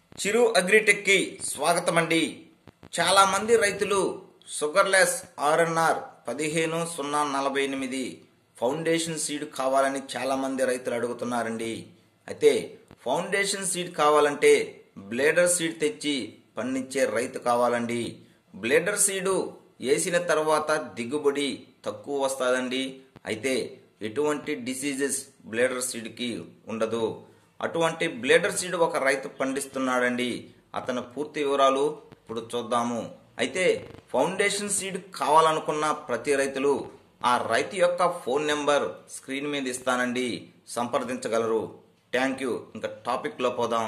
చిరు అగ్రిటెక్కి స్వాగతం అండి చాలా మంది రైతులు షుగర్లెస్ ఆర్ఎన్ఆర్ పదిహేను సున్నా నలభై ఎనిమిది ఫౌండేషన్ సీడ్ కావాలని చాలా మంది రైతులు అడుగుతున్నారండి అయితే ఫౌండేషన్ సీడ్ కావాలంటే బ్లేడర్ సీడ్ తెచ్చి పండించే రైతు కావాలండి బ్లేడర్ సీడు వేసిన తర్వాత దిగుబడి తక్కువ వస్తుందండి అయితే ఎటువంటి డిసీజెస్ బ్లేడర్ సీడ్కి ఉండదు అటువంటి బ్లేడర్ సీడ్ ఒక రైతు పండిస్తున్నాడండి అతని పూర్తి వివరాలు ఇప్పుడు చూద్దాము అయితే ఫౌండేషన్ సీడ్ కావాలనుకున్న ప్రతి రైతులు ఆ రైతు యొక్క ఫోన్ నెంబర్ స్క్రీన్ మీద ఇస్తానండి సంప్రదించగలరు థ్యాంక్ యూ ఇంకా టాపిక్లో పోదాం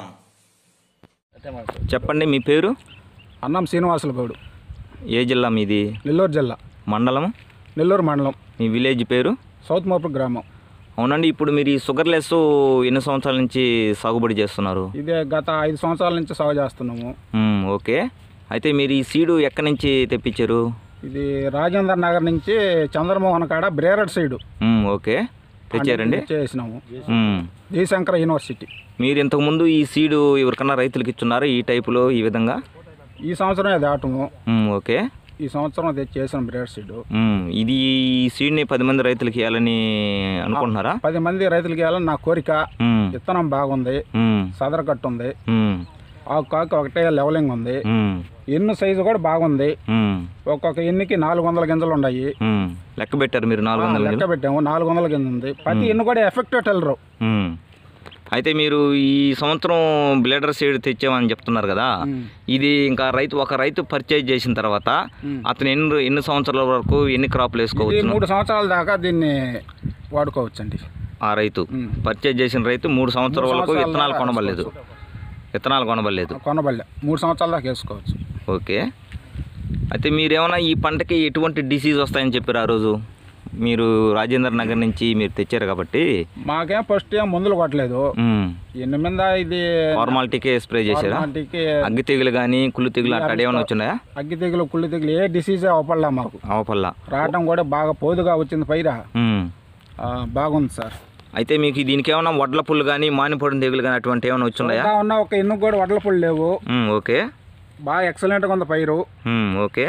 చెప్పండి మీ పేరు అన్నం శ్రీనివాసులు గౌడు ఏ జిల్లా మీది నెల్లూరు జిల్లా మండలం నెల్లూరు మండలం మీ విలేజ్ పేరు సౌత్ మోపూర్ గ్రామం అవునండి ఇప్పుడు మీరు ఈ షుగర్లెస్ ఎన్ని సంవత్సరాల నుంచి సాగుబడి చేస్తున్నారు ఇదే గత ఐదు సంవత్సరాల నుంచి సాగు చేస్తున్నాము మ్మ్, ఓకే అయితే మీరు ఈ సీడు ఎక్కడి నుంచి తెప్పించారు ఇది రాజేంద్ర నగర్ నుంచి చంద్రమోహన్ కాడ బ్రేరడ్ సైడ్ మ్మ్, ఓకే తెచ్చారండి చేసినాము మ్మ్. జయశంకర యూనివర్సిటీ మీరు ఇంతకుముందు ఈ సీడు ఎవరికన్నా రైతులకు ఇచ్చున్నారా ఈ టైపులో ఈ విధంగా ఈ సంవత్సరం అది ఆటము మ్మ్, ఓకే ఈ సంవత్సరం అది చేసాం బ్రేరడ్ సైడ్ మ్మ్, ఇది ఈ సీడ్ని పది మంది రైతులకి ఇవ్వాలని అనుకుంటున్నారా పది మంది రైతులకి వేయాలని నా కోరిక మ్మ్, విత్తనం బాగుంది మ్మ్, సదర కట్టు ఉంది మ్మ్, ఆకు కాకు ఒకటే లెవలింగ్ ఉంది మ్మ్, ఎన్ను సైజు కూడా బాగుంది మ్మ్, ఒక్కొక్క ఎన్నికి నాలుగు వందల గింజలు ఉన్నాయి మ్మ్. లెక్క పెట్టారు మీరు నాలుగు వందల లెక్క పెట్టాము నాలుగు వందల కింద ఉంది ప్రతి ఎన్ను కూడా ఎఫెక్టివ్ టెల్లరు మ్మ్. అయితే మీరు ఈ సంవత్సరం బ్లేడర్ సీడ్ తెచ్చామని చెప్తున్నారు కదా ఇది ఇంకా రైతు ఒక రైతు పర్చేజ్ చేసిన తర్వాత అతను ఎన్ని ఎన్ని సంవత్సరాల వరకు ఎన్ని క్రాప్లు ఇది వేసుకోవచ్చు మూడు సంవత్సరాల దాకా దీన్ని వాడుకోవచ్చండి ఆ రైతు మ్మ్. పర్చేజ్ చేసిన రైతు మూడు సంవత్సరాల మూడు వరకు సంవత్సరాల విత్తనాలు దాకా కొనబడలేదు విత్తనాలు కొనబడలేదు కొనబల్లె మూడు సంవత్సరాల దాకా వేసుకోవచ్చు ఓకే అయితే మీరేమైనా ఈ పంటకి ఎటువంటి డిసీజ్ వస్తాయని చెప్పారు ఆ రోజు మీరు రాజేంద్ర నగర్ నుంచి మీరు తెచ్చారు కాబట్టి మాకేం ఫస్ట్ ఏం మందులు కొట్టలేదు మ్మ్. ఎన్ని మీద ఇది ఫార్మాలిటీకే స్ప్రే చేశారా వాటికి అగ్గి తెగులు కానీ కుళ్ళు తెగులు అట్లా ఏమైనా వచ్చినాయా అగ్గి తెగులు కుళ్ళి తెగులు ఏ డిసీజే అవపడలే మాకు అవపల్లా రావటం కూడా బాగా పోదుగా వచ్చింది పైరా మ్మ్. ఆ, బాగుంది సార్ అయితే మీకు దీనికి ఏమైనా వడ్ల పుల్లు కానీ మానిపొడిన తెగులు కానీ అటువంటి ఏమైనా వచ్చున్నాయా ఇంకా ఉన్న ఒక ఎన్ను కూడా వడ్ల పుళ్ళు లేవు మ్మ్, ఓకే బాగా ఎక్సలెంట్గా ఉంది పైరు మ్మ్, ఓకే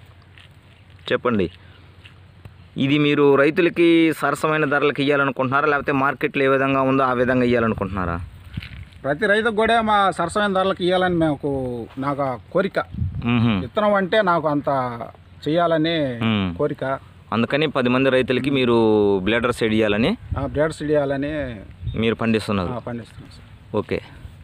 చెప్పండి ఇది మీరు రైతులకి సరసమైన ధరలకు ఇవ్వాలనుకుంటున్నారా లేకపోతే మార్కెట్లో ఏ విధంగా ఉందో ఆ విధంగా ఇవ్వాలనుకుంటున్నారా ప్రతి రైతుకు కూడా మా సరసమైన ధరలకు ఇవ్వాలని నాకు నాకు ఆ కోరిక మ్మ్హ. విత్తనం అంటే నాకు అంత చేయాలని మ్మ్. కోరిక అందుకని పది మంది రైతులకి మీరు బ్లేడర్ సైడ్ ఇవ్వాలని ఆ బ్రేడ్స్ చేయాలని మీరు పండిస్తున్నారు ఆ, పండిస్తున్నాం సార్ ఓకే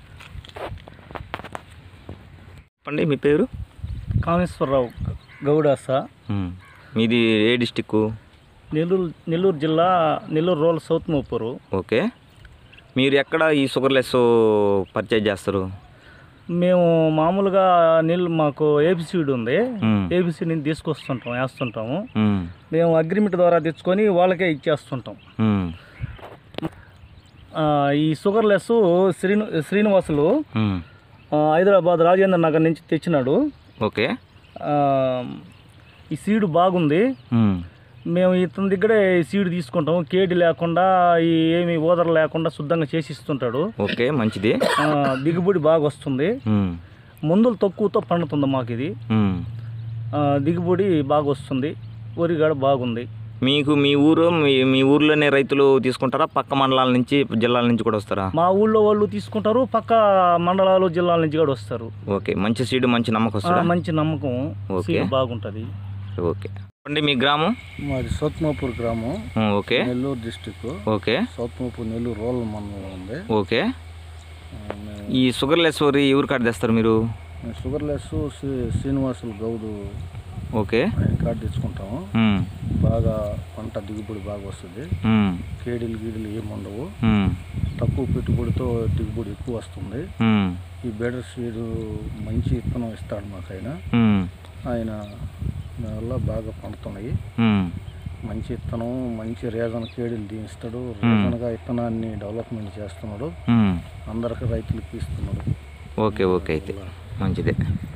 చెప్పండి మీ పేరు కామేశ్వరరావు గౌడాస మ్మ్. మీది ఏ డిస్టిక్కు నెల్లూరు నెల్లూరు జిల్లా నెల్లూరు రోల్ సౌత్ మోపూరు ఓకే మీరు ఎక్కడ ఈ షుగర్లెస్ పర్చేజ్ చేస్తారు మేము మామూలుగా నీళ్ళు మాకు ఏబిసిడ్ ఉంది మ్మ్. ఏబిసిడ్ నుంచి తీసుకొస్తుంటాం వేస్తుంటాము మ్మ్. మేము అగ్రిమెంట్ ద్వారా తెచ్చుకొని వాళ్ళకే ఇచ్చేస్తుంటాం మ్మ్. ఆ, ఈ షుగర్లెస్ శ్రీను శ్రీనివాసులు మ్మ్. ఆ, హైదరాబాద్ రాజేంద్ర నగర్ నుంచి తెచ్చినాడు ఓకే ఆ, ఈ సీడ్ బాగుంది మ్మ్. మేము ఇతని దగ్గరే ఈ సీడ్ తీసుకుంటాము కేడి లేకుండా ఈ ఏమి ఓదర లేకుండా శుద్ధంగా చేసి ఇస్తుంటాడు ఓకే మంచిది ఆ, దిగుబడి బాగా వస్తుంది మ్మ్. మందులు తక్కువతో పండుతుంది మాకు ఇది మ్మ్. ఆ, దిగుబడి బాగా వస్తుంది వరిగాడ బాగుంది మీకు మీ ఊరు మీ మీ ఊర్లోనే రైతులు తీసుకుంటారా పక్క మండలాల నుంచి జిల్లాల నుంచి కూడా వస్తారా మా ఊళ్ళో వాళ్ళు తీసుకుంటారు పక్క మండలాలు జిల్లాల నుంచి కూడా వస్తారు ఓకే మంచి సీడ్ మంచి నమ్మకం ఆ, వస్తుందా మంచి నమ్మకం ఓకే. సీడ్ బాగుంటుంది ఓకే చెప్పండి మీ గ్రామం మాది సౌత్మపూర్ గ్రామం మ్మ్. Okay Nellore district okay Southmapur Nellore rural మండలం ఉంది ఓకే ఈ షుగర్లెస్ వరి ఎవరు కాడ తెస్తారు మీరు షుగర్లెస్ శ్రీనివాసులు గౌడు ఓకే ఆయన కార్డు తెచ్చుకుంటాము మ్మ్. బాగా పంట దిగుబడి బాగా వస్తుంది మ్మ్. కేడీలు గీడీలు ఏమి ఉండవు మ్మ్. తక్కువ పెట్టుబడితో దిగుబడి ఎక్కువ వస్తుంది మ్మ్. ఈ బెడర్ సీడ్ మంచి విత్తనం ఇస్తాడు మాకు ఆయన మ్మ్. ఆయన వల్ల బాగా పండుతున్నాయి మ్మ్. మంచి విత్తనం మంచి రేజన్ కేడీలు దీనిస్తాడు రేజన్గా విత్తనాన్ని డెవలప్మెంట్ చేస్తున్నాడు మ్మ్. అందరికి రైతులకి ఇస్తున్నాడు ఓకే ఓకే అయితే మంచిదే